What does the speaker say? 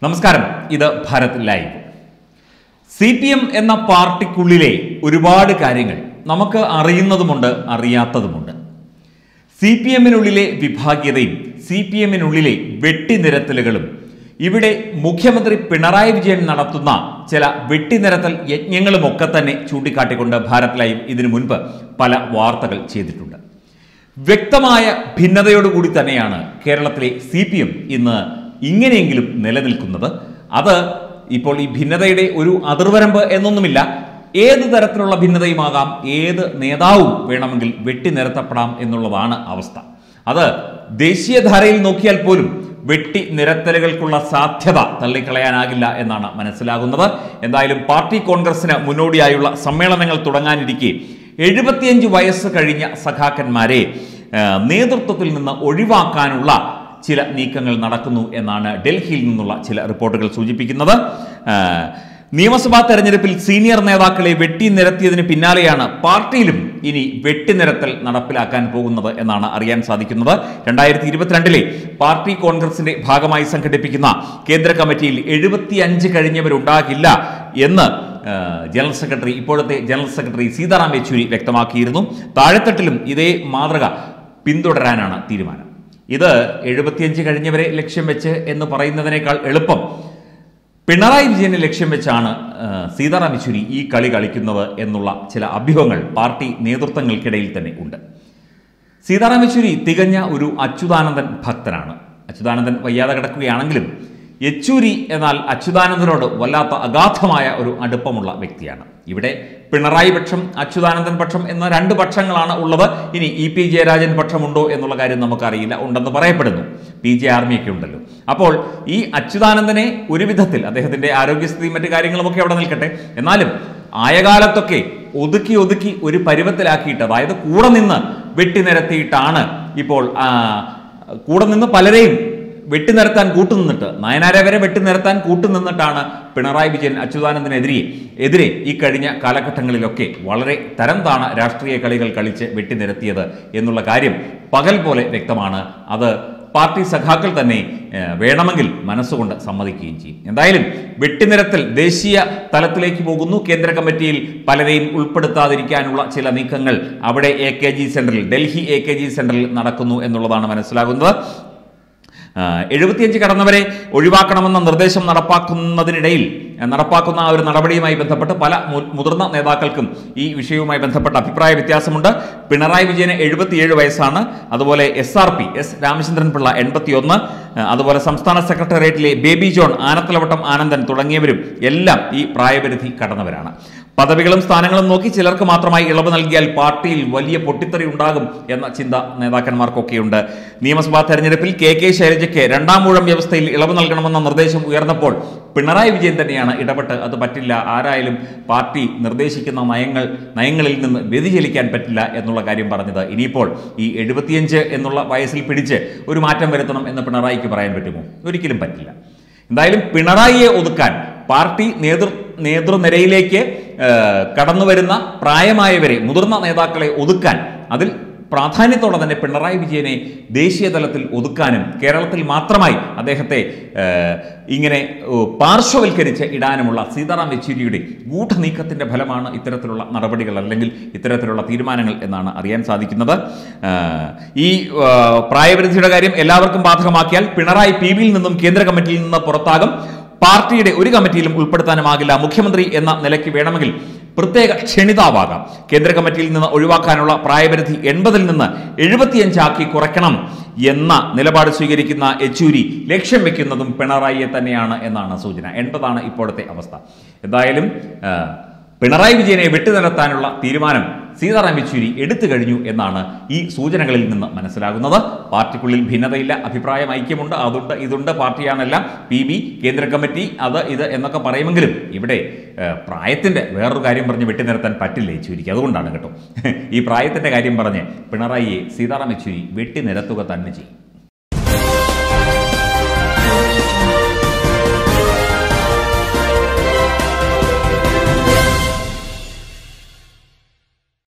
നമസ്കാരം ഇത് Bharat live C P M എന്ന പാർട്ടിക്കുള്ളിലെ ഒരുപാട് കാര്യങ്ങൾ നമുക്ക് അറിയുന്നതുമുണ്ട് അറിയാത്തതുമുണ്ട് സി പി എമ്മിനുള്ളിലെ വിഭാഗീയതയും സി പി എമ്മിനുള്ളിലെ വെട്ടിനിരത്തലുകളും ഇവിടെ മുഖ്യമന്ത്രി പിണറായി വിജയൻ നടത്തുന്ന ചില വെട്ടിനിരത്തൽ യജ്ഞങ്ങളും ഒക്കെ തന്നെ ചൂണ്ടിക്കാട്ടിക്കൊണ്ട് ഭാരത് ലൈവ് ഇതിനു മുൻപ് പല വാർത്തകൾ ചെയ്തിട്ടുണ്ട് വ്യക്തമായ ഭിന്നതയോടുകൂടി തന്നെയാണ് കേരളത്തിലെ സി പി എം ഇന്ന് ഇങ്ങനെയെങ്കിലും നിലനിൽക്കുന്നത് അത് ഇപ്പോൾ ഈ ഭിന്നതയുടെ ഒരു അതിർവരമ്പ് എന്നൊന്നുമില്ല ഏത് തരത്തിലുള്ള ഭിന്നതയുമാകാം ഏത് നേതാവും വേണമെങ്കിൽ വെട്ടിനിരത്തപ്പെടാം എന്നുള്ളതാണ് അവസ്ഥ അത് ദേശീയധാരയിൽ നോക്കിയാൽ പോലും വെട്ടി നിരത്തലുകൾക്കുള്ള സാധ്യത തള്ളിക്കളയാനാകില്ല എന്നാണ് മനസ്സിലാകുന്നത് എന്തായാലും പാർട്ടി കോൺഗ്രസിന് മുന്നോടിയായുള്ള സമ്മേളനങ്ങൾ തുടങ്ങാനിരിക്കെ എഴുപത്തിയഞ്ച് വയസ്സ് കഴിഞ്ഞ സഖാക്കന്മാരെ ആ, നേതൃത്വത്തിൽ നിന്ന് ഒഴിവാക്കാനുള്ള ചില നീക്കങ്ങൾ നടക്കുന്നു എന്നാണ് ഡൽഹിയിൽ നിന്നുള്ള ചില റിപ്പോർട്ടുകൾ സൂചിപ്പിക്കുന്നത് ആ, നിയമസഭാ തെരഞ്ഞെടുപ്പിൽ സീനിയർ നേതാക്കളെ വെട്ടി നിരത്തിയതിന് പിന്നാലെയാണ് പാർട്ടിയിലും ഇനി വെട്ടിനിരത്തൽ നടപ്പിലാക്കാൻ പോകുന്നത് എന്നാണ് അറിയാൻ സാധിക്കുന്നത് രണ്ടായിരത്തി ഇരുപത്തിരണ്ടിലെ പാർട്ടി കോൺഗ്രസിന്റെ ഭാഗമായി സംഘടിപ്പിക്കുന്ന കേന്ദ്ര കമ്മിറ്റിയിൽ എഴുപത്തിയഞ്ച് കഴിഞ്ഞവരുണ്ടാകില്ല എന്ന് ആ, ജനറൽ സെക്രട്ടറി ഇപ്പോഴത്തെ ജനറൽ സെക്രട്ടറി സീതാറാം യെച്ചൂരി വ്യക്തമാക്കിയിരുന്നു താഴെത്തട്ടിലും ഇതേ മാതൃക പിന്തുടരാനാണ് തീരുമാനം ഇത് എഴുപത്തിയഞ്ച് കഴിഞ്ഞവരെ ലക്ഷ്യം വെച്ച് എന്ന് പറയുന്നതിനേക്കാൾ എളുപ്പം പിണറായി വിജയനെ ലക്ഷ്യം വെച്ചാണ് ആ, സീതാറാം യെച്ചൂരി ഈ കളി കളിക്കുന്നത് എന്നുള്ള ചില അഭ്യൂഹങ്ങൾ പാർട്ടി നേതൃത്വങ്ങൾക്കിടയിൽ തന്നെ ഉണ്ട് സീതാറാം യെച്ചൂരി തികഞ്ഞ ഒരു അച്യുതാനന്ദൻ ഭക്തനാണ് അച്യുതാനന്ദൻ വയ്യാതെ കിടക്കുകയാണെങ്കിലും യെച്ചൂരി എന്നാൽ അച്യുതാനന്ദനോട് വല്ലാത്ത അഗാധമായ ഒരു അടുപ്പമുള്ള വ്യക്തിയാണ് ഇവിടെ പിണറായി പക്ഷം അച്യുതാനന്ദൻ പക്ഷം എന്ന രണ്ട് പക്ഷങ്ങളാണ് ഉള്ളത് ഇനി ഇ പി ജയരാജൻ പക്ഷമുണ്ടോ എന്നുള്ള കാര്യം നമുക്കറിയില്ല ഉണ്ടെന്ന് പറയപ്പെടുന്നു പി ജെ ആർമിയൊക്കെ ഉണ്ടല്ലോ അപ്പോൾ ഈ അച്യുതാനന്ദനെ ഒരു വിധത്തിൽ അദ്ദേഹത്തിന്റെ ആരോഗ്യസ്ഥിതിയും മറ്റു കാര്യങ്ങളുമൊക്കെ അവിടെ നിൽക്കട്ടെ എന്നാലും ആയ കാലത്തൊക്കെ ഒതുക്കി ഒതുക്കി ഒരു പരുവത്തിലാക്കിയിട്ട് അതായത് കൂടെ നിന്ന് വെട്ടിനിരത്തിയിട്ടാണ് ഇപ്പോൾ ആ, കൂടെ നിന്ന് പലരെയും വെട്ടിനിരത്താൻ കൂട്ടുനിന്നിട്ട് നയനാരെ വരെ വെട്ടിനിരത്താൻ കൂട്ടുനിന്നിട്ടാണ് പിണറായി വിജയൻ അച്യുതാനന്ദനെതിരെ എതിരെ ഈ കഴിഞ്ഞ കാലഘട്ടങ്ങളിലൊക്കെ വളരെ തരം താണ രാഷ്ട്രീയ കളികൾ കളിച്ച് വെട്ടിനിരത്തിയത് എന്നുള്ള കാര്യം പകൽ പോലെ വ്യക്തമാണ് അത് പാർട്ടി സഖാക്കൾ തന്നെ ഏഹ്, വേണമെങ്കിൽ മനസ്സുകൊണ്ട് സമ്മതിക്കുകയും ചെയ്യും എന്തായാലും വെട്ടിനിരത്തൽ ദേശീയ തലത്തിലേക്ക് പോകുന്നു കേന്ദ്ര കമ്മിറ്റിയിൽ പലരെയും ഉൾപ്പെടുത്താതിരിക്കാനുള്ള ചില നീക്കങ്ങൾ അവിടെ എ കെ ജി സെന്ററിൽ ഡൽഹി എ കെ ജി സെന്ററിൽ നടക്കുന്നു എന്നുള്ളതാണ് മനസ്സിലാകുന്നത് ആ, എഴുപത്തിയഞ്ച് കടന്നവരെ ഒഴിവാക്കണമെന്ന നിർദ്ദേശം നടപ്പാക്കുന്നതിനിടയിൽ ആ, നടപ്പാക്കുന്ന ആ ഒരു നടപടിയുമായി ബന്ധപ്പെട്ട് പല മു- മുതിർന്ന നേതാക്കൾക്കും ഈ വിഷയവുമായി ബന്ധപ്പെട്ട അഭിപ്രായ വ്യത്യാസമുണ്ട് പിണറായി വിജയന് എഴുപത്തിയേഴ് വയസ്സാണ് അതുപോലെ S R P S Ramachandran Pillai എൺപത്തിയൊന്ന് അതുപോലെ സംസ്ഥാന സെക്രട്ടേറിയറ്റിലെ ബേബി ജോൺ ആനത്തലവട്ടം ആനന്ദൻ തുടങ്ങിയവരും എല്ലാം ഈ പ്രായപരിധി കടന്നവരാണ് പദവികളും സ്ഥാനങ്ങളും നോക്കി ചിലർക്ക് മാത്രമായി ഇളവ് നൽകിയാൽ പാർട്ടിയിൽ വലിയ പൊട്ടിത്തെറി ഉണ്ടാകും എന്ന ചിന്ത നേതാക്കന്മാർക്കൊക്കെയുണ്ട് നിയമസഭാ തെരഞ്ഞെടുപ്പിൽ കെ കെ ശൈലജയ്ക്ക് രണ്ടാം ഊഴം വ്യവസ്ഥയിൽ ഇളവ് നൽകണമെന്ന നിർദ്ദേശം ഉയർന്നപ്പോൾ പിണറായി വിജയൻ തന്നെയാണ് ഇടപെട്ട് അത് പറ്റില്ല ആരായാലും പാർട്ടി നിർദ്ദേശിക്കുന്ന നയങ്ങൾ നയങ്ങളിൽ നിന്ന് വ്യതിചലിക്കാൻ പറ്റില്ല എന്നുള്ള കാര്യം പറഞ്ഞത് ഇനിയിപ്പോൾ ഈ എഴുപത്തിയഞ്ച് എന്നുള്ള വയസ്സിൽ പിടിച്ച് ഒരു മാറ്റം വരുത്തണം എന്ന് പിണറായിക്ക് പറയാൻ പറ്റുമോ ഒരിക്കലും പറ്റില്ല എന്തായാലും പിണറായിയെ ഒതുക്കാൻ പാർട്ടി നേതൃ നേതൃനിരയിലേക്ക് ഏഹ്, കടന്നു വരുന്ന പ്രായമായവരെ മുതിർന്ന നേതാക്കളെ ഒതുക്കാൻ അതിൽ പ്രാധാന്യത്തോടെ തന്നെ പിണറായി വിജയനെ ദേശീയ തലത്തിൽ ഒതുക്കാനും കേരളത്തിൽ മാത്രമായി അദ്ദേഹത്തെ ഏഹ്, ഇങ്ങനെ ഓ, പാർശ്വവൽക്കരിച്ച് ഇടാനുമുള്ള സീതാറാം യെച്ചൂരിയുടെ ഗൂഢനീക്കത്തിന്റെ ഫലമാണ് ഇത്തരത്തിലുള്ള നടപടികൾ അല്ലെങ്കിൽ ഇത്തരത്തിലുള്ള തീരുമാനങ്ങൾ എന്നാണ് അറിയാൻ സാധിക്കുന്നത് ഏഹ്, ഈ ഏഹ്, പ്രായപരിധിയുടെ കാര്യം എല്ലാവർക്കും ബാധകമാക്കിയാൽ പിണറായി പി ബിയിൽ നിന്നും കേന്ദ്ര കമ്മിറ്റിയിൽ നിന്ന് പുറത്താകും പാർട്ടിയുടെ ഒരു കമ്മിറ്റിയിലും ഉൾപ്പെടുത്താനുമാകില്ല മുഖ്യമന്ത്രി എന്ന നിലയ്ക്ക് വേണമെങ്കിൽ പ്രത്യേക ക്ഷണിതാവാകാം കേന്ദ്ര കമ്മിറ്റിയിൽ നിന്ന് ഒഴിവാക്കാനുള്ള പ്രായപരിധി എൺപതിൽ നിന്ന് എഴുപത്തിയഞ്ചാക്കി കുറയ്ക്കണം എന്ന നിലപാട് സ്വീകരിക്കുന്ന യെച്ചൂരി ലക്ഷ്യം വെക്കുന്നതും പിണറായിയെ തന്നെയാണ് എന്നാണ് സൂചന എൺപതാണ് ഇപ്പോഴത്തെ അവസ്ഥ എന്തായാലും ആ, പിണറായി വിജയനെ വെട്ടിനിരത്താനുള്ള തീരുമാനം സീതാറാം യെച്ചൂരി എടുത്തു കഴിഞ്ഞു എന്നാണ് ഈ സൂചനകളിൽ നിന്ന് മനസ്സിലാകുന്നത് പാർട്ടിക്കുള്ളിൽ ഭിന്നതയില്ല അഭിപ്രായം ഐക്യമുണ്ട് അതുണ്ട് ഇതുണ്ട് പാർട്ടിയാണെല്ലാം പി ബി കേന്ദ്ര കമ്മിറ്റി അത് ഇത് എന്നൊക്കെ പറയുമെങ്കിലും ഇവിടെ ഏഹ്, പ്രായത്തിന്റെ വേറൊരു കാര്യം പറഞ്ഞ് വെട്ടിനിരത്താൻ പറ്റില്ല യെച്ചൂരിക്ക് അതുകൊണ്ടാണ് കേട്ടോ ഈ പ്രായത്തിന്റെ കാര്യം പറഞ്ഞ് പിണറായിയെ സീതാറാം യെച്ചൂരി വെട്ടിനിരത്തുക തന്നെ ചെയ്യും